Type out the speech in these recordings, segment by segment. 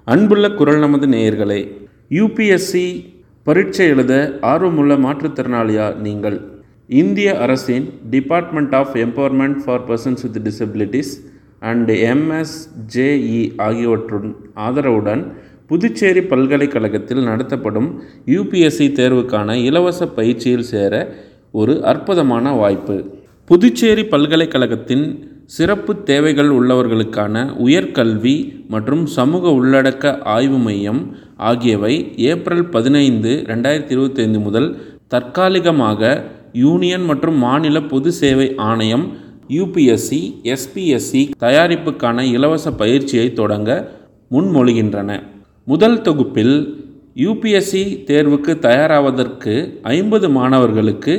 அன்புள்ள குரல் நமது நேயர்களே யூபிஎஸ்சி பரீட்சை எழுத ஆர்வமுள்ள மாற்றுத்திறனாளியா நீங்கள் இந்திய அரசின் department of empowerment for persons with disabilities and MSJE ஆகியவற்றுடன் ஆதரவுடன் புதுச்சேரி பல்கலைக்கழகத்தில் நடத்தப்படும் யூபிஎஸ்சி தேர்வுக்கான இலவச பயிற்சியில் சேர ஒரு அற்புதமான வாய்ப்பு புதுச்சேரி பல்கலைக்கழகத்தின் சிறப்பு தேவைகள் உள்ளவர்களுக்கான உயர்கல்வி மற்றும் சமூக உள்ளடக்க ஆய்வு மையம் ஆகியவை ஏப்ரல் பதினைந்து ரெண்டாயிரத்தி இருபத்தைந்து முதல் தற்காலிகமாக யூனியன் மற்றும் மாநில பொது சேவை ஆணையம் யூபிஎஸ்சி எஸ்பிஎஸ்சி தயாரிப்புக்கான இலவச பயிற்சியை தொடங்க முன்மொழிகின்றன முதல் தொகுப்பில் யூபிஎஸ்சி தேர்வுக்கு தயாராவதற்கு ஐம்பது மாணவர்களுக்கு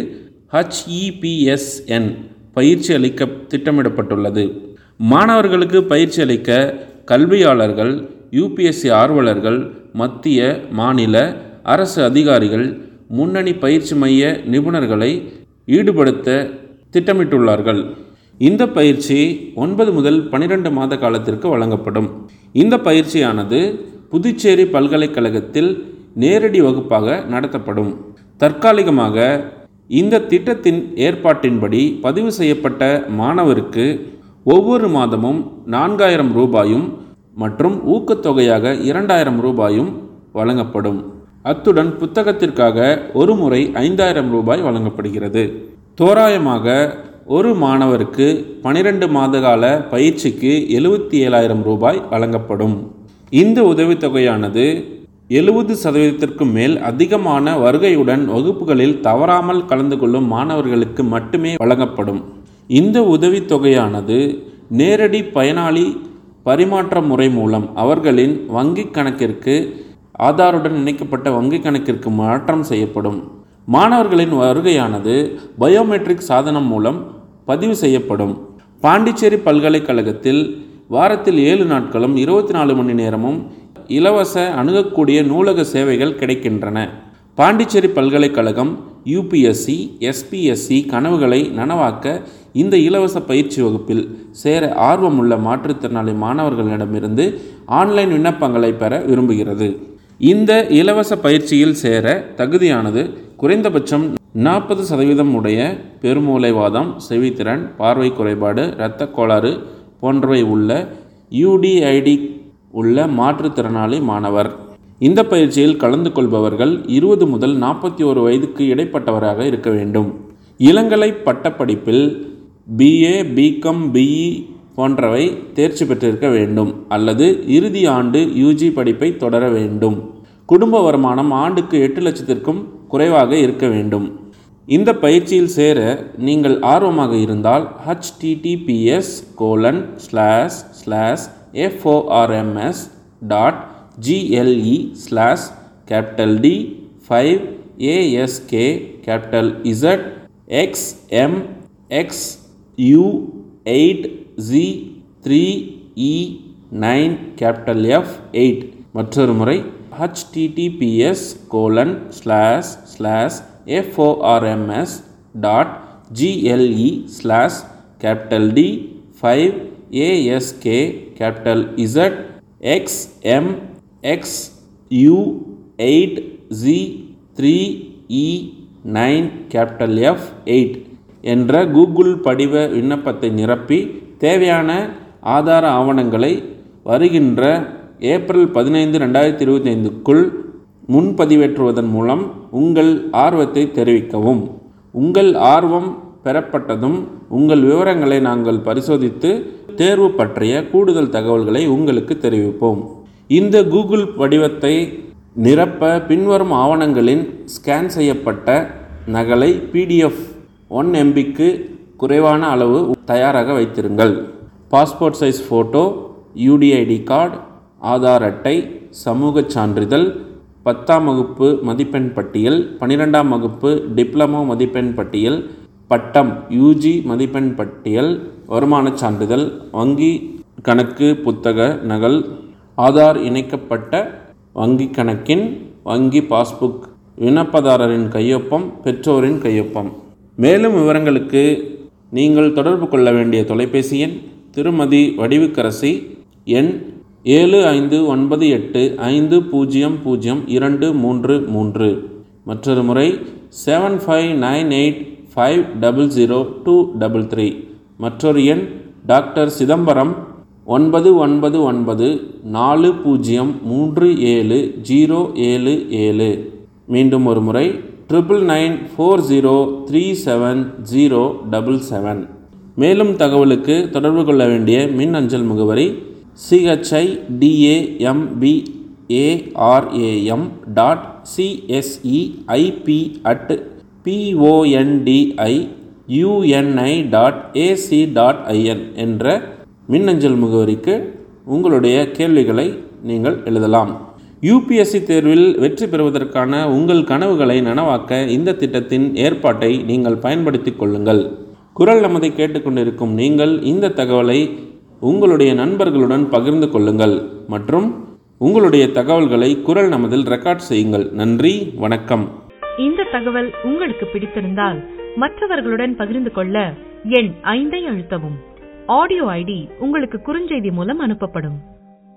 ஹச்இபிஎஸ்என் பயிற்சி அளிக்க திட்டமிடப்பட்டுள்ளது மாணவர்களுக்கு பயிற்சி அளிக்க கல்வியாளர்கள் யூபிஎஸ்சி ஆர்வலர்கள் மத்திய மாநில அரசு அதிகாரிகள் முன்னணி பயிற்சி மைய நிபுணர்களை ஈடுபடுத்த திட்டமிட்டுள்ளார்கள் இந்த பயிற்சி ஒன்பது முதல் பனிரெண்டு மாத காலத்திற்கு வழங்கப்படும் இந்த பயிற்சியானது புதுச்சேரி பல்கலைக்கழகத்தில் நேரடி வகுப்பாக நடத்தப்படும் தற்காலிகமாக இந்த திட்டத்தின் ஏற்பாட்டின்படி பதிவு செய்யப்பட்ட மாணவருக்கு ஒவ்வொரு மாதமும் நான்காயிரம் ரூபாயும் மற்றும் ஊக்கத்தொகையாக இரண்டாயிரம் ரூபாயும் வழங்கப்படும் அத்துடன் புத்தகத்திற்காக ஒரு முறை ஐந்தாயிரம் ரூபாய் வழங்கப்படுகிறது தோராயமாக ஒரு மாணவருக்கு பனிரெண்டு மாத கால பயிற்சிக்கு எழுபத்தி ஏழாயிரம் ரூபாய் வழங்கப்படும் இந்த உதவித்தொகையானது எழுபது சதவீதத்திற்கும் மேல் அதிகமான வருகையுடன் வகுப்புகளில் தவறாமல் கலந்து கொள்ளும் மாணவர்களுக்கு மட்டுமே வழங்கப்படும் இந்த உதவித்தொகையானது நேரடி பயனாளி பரிமாற்ற முறை மூலம் அவர்களின் வங்கி கணக்கிற்கு ஆதாருடன் இணைக்கப்பட்ட வங்கி கணக்கிற்கு மாற்றம் செய்யப்படும் மாணவர்களின் வருகையானது பயோமெட்ரிக் சாதனம் மூலம் பதிவு செய்யப்படும் பாண்டிச்சேரி பல்கலைக்கழகத்தில் வாரத்தில் ஏழு நாட்களும் இருபத்தி நாலு மணி நேரமும் இலவச அணுகக்கூடிய நூலக சேவைகள் கிடைக்கின்றன பாண்டிச்சேரி பல்கலைக்கழகம் யூபிஎஸ்சி எஸ்பிஎஸ்சி கனவுகளை நனவாக்க இந்த இலவச பயிற்சி வகுப்பில் சேர ஆர்வமுள்ள மாற்றுத்திறனாளி மாணவர்களிடமிருந்து ஆன்லைன் விண்ணப்பங்களை பெற விரும்புகிறது இந்த இலவச பயிற்சியில் சேர தகுதியானது குறைந்தபட்சம் நாற்பது சதவீதம் உடைய பெருமூளைவாதம் செவித்திறன் பார்வை குறைபாடு இரத்த கோளாறு போன்றவை உள்ள யூடிஐடி உள்ள மாற்றுத்திறனாளி மாணவர் இந்த பயிற்சியில் கலந்து கொள்பவர்கள் இருபது முதல் நாற்பத்தி ஒரு வயதுக்கு இடைப்பட்டவராக இருக்க வேண்டும் இளங்கலை பட்டப்படிப்பில் பிஏ பிகாம் பிஇ போன்றவை தேர்ச்சி பெற்றிருக்க வேண்டும் அல்லது இறுதி ஆண்டு யூஜி படிப்பை தொடர வேண்டும் குடும்ப வருமானம் ஆண்டுக்கு எட்டு லட்சத்திற்கும் குறைவாக இருக்க வேண்டும் இந்த பயிற்சியில் சேர நீங்கள் ஆர்வமாக இருந்தால் HTTPS colon slash slash FORMS dot GLE slash capital T five ASK capital Z X M X U eight G three E nine capital F eight மற்றொரு முறை HTTPS colon slash slash FORMS dot GLE slash capital T five ASK capital Z X M X U eight G three E nine capital F eight என்ற Google படிவ விண்ணப்பத்தை நிரப்பி தேவையான ஆதார ஆவணங்களை வருகின்ற ஏப்ரல் பதினைந்து ரெண்டாயிரத்தி இருபத்தி ஐந்துக்குள் முன்பதிவேற்றுவதன் மூலம் உங்கள் ஆர்வத்தை தெரிவிக்கவும் உங்கள் ஆர்வம் பெறப்பட்டதும் உங்கள் விவரங்களை நாங்கள் பரிசோதித்து தேர்வு பற்றிய கூடுதல் தகவல்களை உங்களுக்கு தெரிவிப்போம் இந்த கூகுள் படிவத்தை நிரப்ப பின்வரும் ஆவணங்களின் ஸ்கேன் செய்யப்பட்ட நகலை பிடிஎஃப் ஒன் எம்பிக்கு குறைவான அளவு தயாராக வைத்திருங்கள் passport size photo UDID card Aadhaar அட்டை சமூகச் சான்றிதழ் பத்தாம் வகுப்பு மதிப்பெண் பட்டியல் பன்னிரெண்டாம் வகுப்பு டிப்ளமோ மதிப்பெண் பட்டியல் பட்டம் யூஜி மதிப்பெண் பட்டியல் வருமானச் சான்றிதழ் வங்கி கணக்கு புத்தக நகல் ஆதார் இணைக்கப்பட்ட வங்கி கணக்கின் வங்கி பாஸ்புக் விண்ணப்பதாரரின் கையொப்பம் பெற்றோரின் கையொப்பம் மேலும் விவரங்களுக்கு நீங்கள் தொடர்பு கொள்ள வேண்டிய தொலைபேசி எண் திருமதி வடிவுக்கரசி எண் ஏழு ஐந்து ஒன்பது எட்டு ஐந்து பூஜ்ஜியம் பூஜ்ஜியம் இரண்டு மூன்று மூன்று மற்றொரு முறை seven five nine eight five double zero two double three மற்றொரு எண் டாக்டர் சிதம்பரம் ஒன்பது ஒன்பது ஒன்பது நாலு பூஜ்ஜியம் மூன்று ஏழு ஜீரோ ஏழு ஏழு மீண்டும் ஒரு முறை triple nine four zero three seven zero double seven மேலும் தகவலுக்கு தொடர்பு கொள்ள வேண்டிய மின் அஞ்சல் முகவரி CHI TAMP ARAM dot CSE IP at PONDI UNI dot AC dot IN என்ற மின்னஞ்சல் முகவரிக்கு உங்களுடைய கேள்விகளை நீங்கள் எழுதலாம் யூபிஎஸ்சி தேர்வில் வெற்றி பெறுவதற்கான உங்கள் கனவுகளை நனவாக்க இந்த திட்டத்தின் ஏற்பாட்டை நீங்கள் பயன்படுத்திக் கொள்ளுங்கள் குரல் நமதை கேட்டுக்கொண்டிருக்கும் நீங்கள் இந்த தகவலை உங்களுடைய நண்பர்களுடன் பகிர்ந்து கொள்ளுங்கள் மற்றும் உங்களுடைய தகவல்களை குரல் நமதில் ரெக்கார்ட் செய்யுங்கள் நன்றி வணக்கம் இந்த தகவல் உங்களுக்கு பிடித்திருந்தால் மற்றவர்களுடன் பகிர்ந்து கொள்ள எண் ஐந்தை அழுத்தவும் ஆடியோ ஐடி உங்களுக்கு குறுஞ்செய்தி மூலம் அனுப்பப்படும்